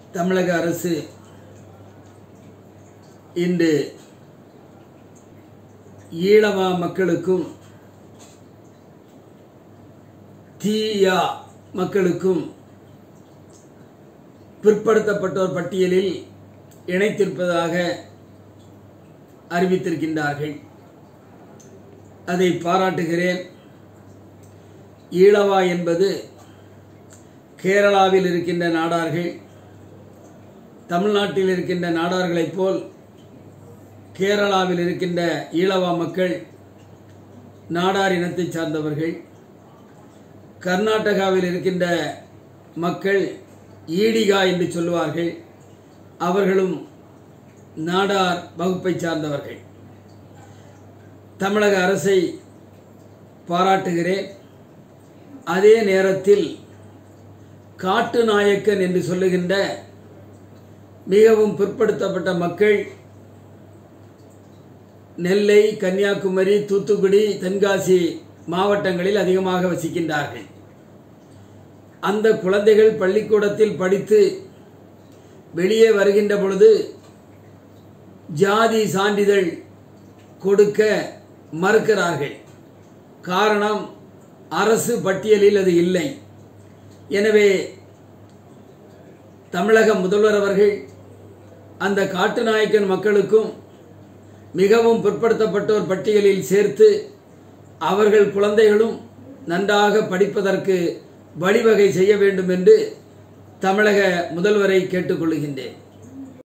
தமிழக அரசு இன்று ஈழவா மக்களுக்கும் தீயா மக்களுக்கும் பிற்படுத்தப்பட்டோர் பட்டியலில் இணைத்திருப்பதாக அறிவித்திருக்கின்றார்கள் அதை பாராட்டுகிறேன் ஈழவா என்பது கேரளாவில் இருக்கின்ற நாடார்கள் தமிழ்நாட்டில் இருக்கின்ற நாடார்களைப் போல் கேரளாவில் இருக்கின்ற ஈழவா மக்கள் நாடார் இனத்தைச் சார்ந்தவர்கள் கர்நாடகாவில் இருக்கின்ற மக்கள் ஈடிகா என்று சொல்லுவார்கள் அவர்களும் நாடார் வகுப்பைச் சார்ந்தவர்கள் தமிழக அரசை பாராட்டுகிறேன் அதே நேரத்தில் காட்டு நாயக்கன் என்று சொல்லுகின்ற மிகவும் பிற்படுத்தப்பட்ட மக்கள் நெல்லை கன்னியாகுமரி தூத்துக்குடி தென்காசி மாவட்டங்களில் அதிகமாக வசிக்கின்றார்கள் அந்த குழந்தைகள் பள்ளிக்கூடத்தில் படித்து வெளியே வருகின்ற பொழுது ஜாதி சான்றிதழ் கொடுக்க மறுக்கிறார்கள் காரணம் அரசு பட்டியலில் அது இல்லை எனவே தமிழக முதல்வர் அவர்கள் அந்த காட்டுநாயக்கன் மக்களுக்கும் மிகவும் பிற்படுத்தப்பட்டோர் பட்டியலில் சேர்த்து அவர்கள் குழந்தைகளும் நன்றாக படிப்பதற்கு வழிவகை செய்ய வேண்டும் என்று தமிழக முதல்வரை கேட்டுக்கொள்கின்றேன்